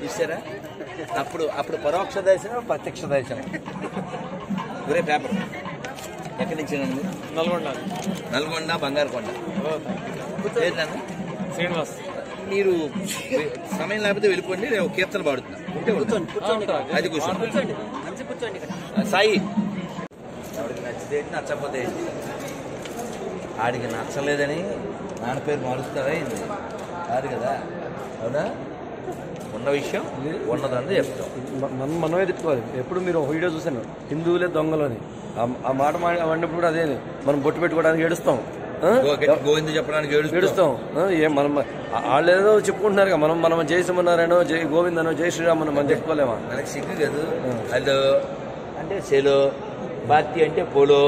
చూసారా అప్పుడు అప్పుడు పరోక్ష దర్శనం ప్రత్యక్ష దర్శనం ఒరే పేపర్ ఎక్కడి నుంచి రండి? నల్గొండ నల్గొండ బంగారుకొండ లేదు నాన్న? శ్రీనివాస్ మీరు వె- సమయం లేకపోతే వెళ్ళిపోండి నేను ఒక కీర్తన పాడుతున్నా ఉంటే ఉండు. అది కూర్చోండి ఆ, సాయి ఎవరికి నచ్చితే ఏంటి, నచ్చకపోతే ఏంటి? ఆడికి నచ్చలేదని నాన్న పేరు మారుస్తారా ఏంటి కాదు కదా అవునా ఉన్న విషయం ఉన్నదని చెప్తాం మ- మనం మనమే తిట్టుకోవాలి ఎప్పుడు మీరు ఒక వీడియో చూశాను హిందువులే దొంగలు అని ఆ- ఆ మాట మా- వండినప్పుడు కూడా అదే మనం బొట్టు పెట్టుకోవడానికి ఏడుస్తాం ఆ? గో- గట్టి గోవింద చెప్పడానికి ఏడుస్తాం ఏడుస్తాం ఆ? ఏం మనం వాళ్ళు ఏదో చెప్పుకుంటున్నారు కదా, మనం మనం జై శ్రీమన్నారాయణ జై గోవిందనో జై శ్రీరామ్ అని మనం చెప్పుకోలేమా మనకి సిగ్గు కాదు హలో అంటే సెలో పార్టీ అంటే పోలో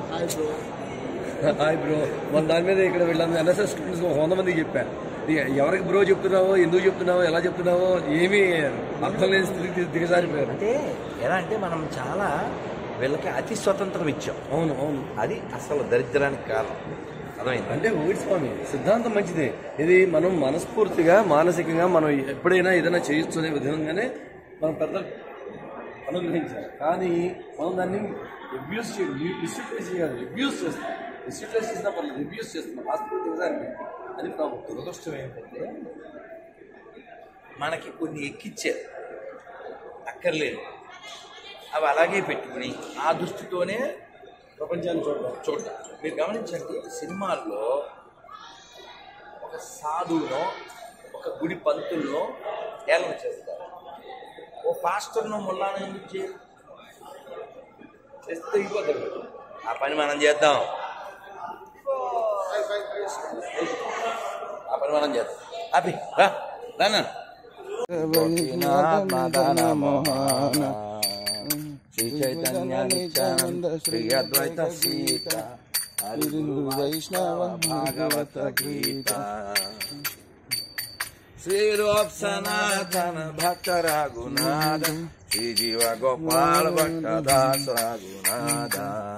హాయ్ బ్రో మన దాని మీద ఇక్కడ వీళ్ళందరూ ఎన్ఎస్ఎస్ స్టూడెంట్స్ ఒక వంద మందికి చెప్పా ఇక ఎవరికి బ్రో చెప్తున్నావో ఎందుకు చెప్తున్నావో ఎలా చెప్తున్నావో ఏమీ అర్థం లేని స్థితికి దిగజారిపోయారు అంటే ఎలా అంటే మనం చాలా వీళ్ళకి అతి స్వతంత్రం ఇచ్చాం అవును అవును అది అసలు దరిద్రానికి కారణం అర్థమైంది అంటే ఒకటి స్వామి సిద్ధాంతం మంచిదే ఇది మనం మనస్ఫూర్తిగా మానసికంగా మనం ఎప్పుడైనా ఏదైనా చేయొచ్చు అనే విధంగానే మనం పెద్దలు అనుగ్రహించాలి కానీ మనం దాన్ని అబ్యూస్ డిస్ట్రిక్ట్ చేయాలి అబ్యూస్ చేస్తాం డిస్ట్రిక్ట్ చేసినా పర్లేదు అబ్యూస్ చేస్తున్నాం హాస్పిటల్ దిగజారి అది ప్రాబ్లం దురదృష్టం ఏంటంటే మనకి కొన్ని ఎక్కిచ్చారు అక్కర్లేదు అవి అలాగే పెట్టుకుని ఆ దృష్టితోనే ప్రపంచాన్ని చూడడం చూడటం మీరు గమనించండి సినిమాల్లో ఒక సాధువునో ఒక గుడి పంతుల్లో ఏలన చేస్తారు ఓ పాస్టర్ను ముల్లాను ఎందుకు చేయరు చేస్తే అయిపోతారు ఆ పని మనం చేద్దాం ఆ పని మనం చేద్దాం ఆపి రా రా నాన్న. శ్రీ చైతన్య నిత్యానంద శ్రీ అద్వైత సీత వైష్ణవ భాగవత గీత శ్రీ రూప్ సనాతన భక్త రఘునాథ శ్రీ జీవ గోపాల భక్త దాస రఘునాథ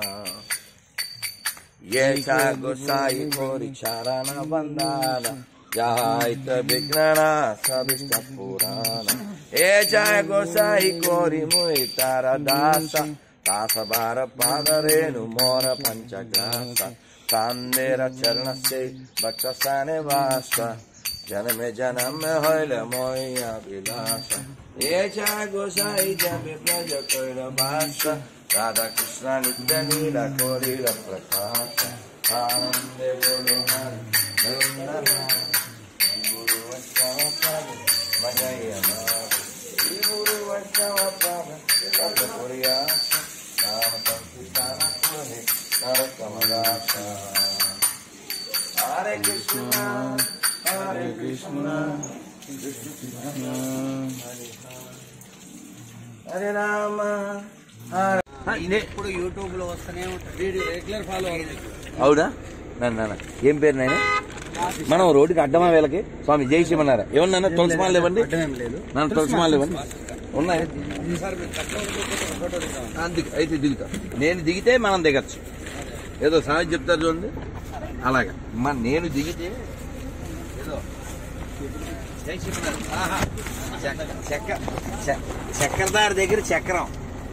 ये गोसाई कोरी चरण बंदाना जाइत विघ्नना सविष्ट पुराण ए जय गोसाई कोरी मुई तारा दास दास बार पाद रेणु मोर पंचग्रास कांदेर चरण से बक्ष सने वास जन्म जन्म में होइल मोई अभिलाष ए जय गोसाई जब प्रज कोइल बास राधा कृष्ण नित्य नीला कोरिल प्रकाश आनंदे बोलो हरि वृंदावन गुरु वैष्णव पद मजय श्री गुरु वैष्णव पद पद पुरियास राम संकीर्तन पुरे नरकमदास हरे कृष्ण हरे कृष्ण హరే రామ హరే ఇదే ఇప్పుడు యూట్యూబ్ లో వస్తూనే ఉంటుంది రెగ్యులర్ ఫాలో అవునా నన్ను నాన్న ఏం పేరు నాయన మనం రోడ్డుకి అడ్డమా వేళకి స్వామి జై శ్రీమన్నారా ఏమన్నా తులసిమాలు ఇవ్వండి లేదు నన్ను తులసిమాలు ఇవ్వండి ఉన్నాయి అందుకు అయితే దిగుతా నేను దిగితే మనం దిగచ్చు ఏదో సామెత చెప్తారు చూడండి అలాగా మన నేను దిగితే ఏదో జై శ్రీమన్నారాయణ. ఆహా. చక్ర చక్ర చ- చక్రధారి దగ్గర చక్రం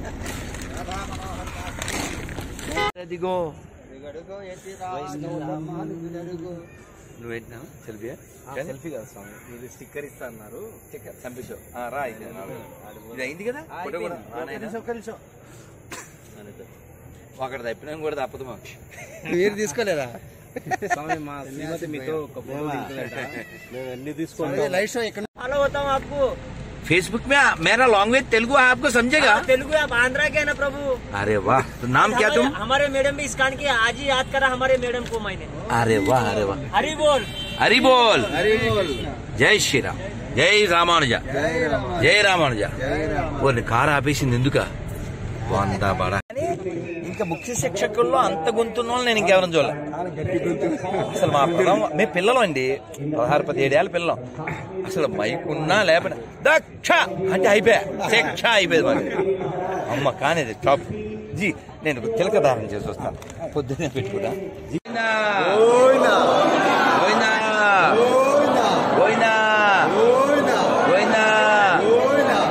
దిగో నువ్వు పెట్టినావు సెల్ఫీ సెల్ఫీ కదా స్వామి మీరు స్టిక్కర్ ఇస్తా అన్నారు చంపేశావు ఆ, రా అయితే ఇది అయింది కదా ఫోటో కూడా రా నాయనా. ఒకటి తప్పినా కూడా తప్పదు మాకు మీరు తీసుకోలేదా స్వామి మా శ్రీమతి మీతో ఒక ఫోటో దిగుతుందట. మేము ఎన్ని తీసుకుంటాం లైవ్ షో ఇక్కడ फॉलो होता हूँ आपको फेसबुक में मेरा लैंग्वेज तेलुगु है, आपको समझेगा तेलुगु आप आंध्रा के है ना प्रभु अरे वाह तो नाम क्या तुम हमारे- हमारे मैडम भी इसकान की आज ही याद करा हमारे मैडम को मैंने अरे वाह अरे वाह हरी बोल हरि बोल జై శ్రీరామ్ జై రామానుజ జై రామానుజ కొన్ని కారు ఆపేసింది ఎందుక వంద బడ ఇంకా ముఖ్య శిక్షకుల్లో అంత గొంతున్న వాళ్ళు నేను ఇంకెవరం చూడలే అసలు మా పిల్లం మేము పిల్లలు అండి పదహారు పదిహేడేళ్ళ పిల్లం అసలు మైక్ ఉన్నా లేకపోయినా దక్ష అంటే అయిపోయా శిక్ష అయిపోయింది మరి అమ్మ కానీ అది టాప్ జీ నేను తిలక ధారణ చేసి వస్తాను పొద్దున్నే పెట్టుకున్నా జీనా గోవిందా గోవిందా గోవిందా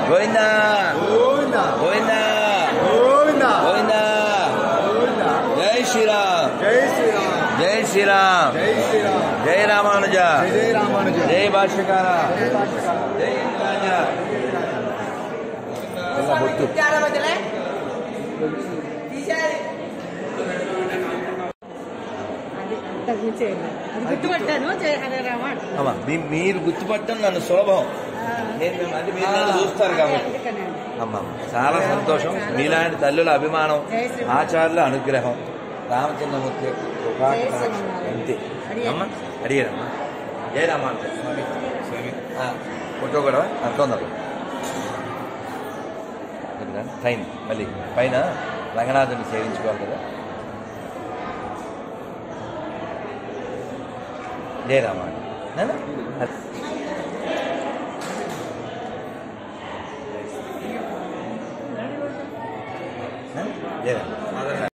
గోవిందా గోవిందా గోవిందా జై శ్రీరామ్ జై శ్రీరామ్ జై రామానుజ జై భాష్యకార జై రాజ ಎಲ್ಲ ಗೊತ್ತು అది గుర్తుపట్టాను జయ హరే రామ అంటున్నాను. అమ్మా మీ- మీరు గుర్తుపట్టడం నన్ను సులభం నేను మిమ్మల్ని- అంటే మీరు నన్ను చూస్తారు కాబట్టి అందుకనండి. అమ్మా చాలా సంతోషం మీలాంటి తల్లుల అభిమానం ఆచార్యుల అనుగ్రహం రామచంద్రమూర్తి యొక్క కృపా కటాక్షం. అంతే అమ్మా అడిగారమ్మా జయ రామానుజ ఆ, ఫోటో కూడా తొందర ట్రైన్ మళ్ళీ పైన రంగనాథుని సేవించుకోవాలి కదా జయ రామానుజ నాన్న? జయ రామానుజ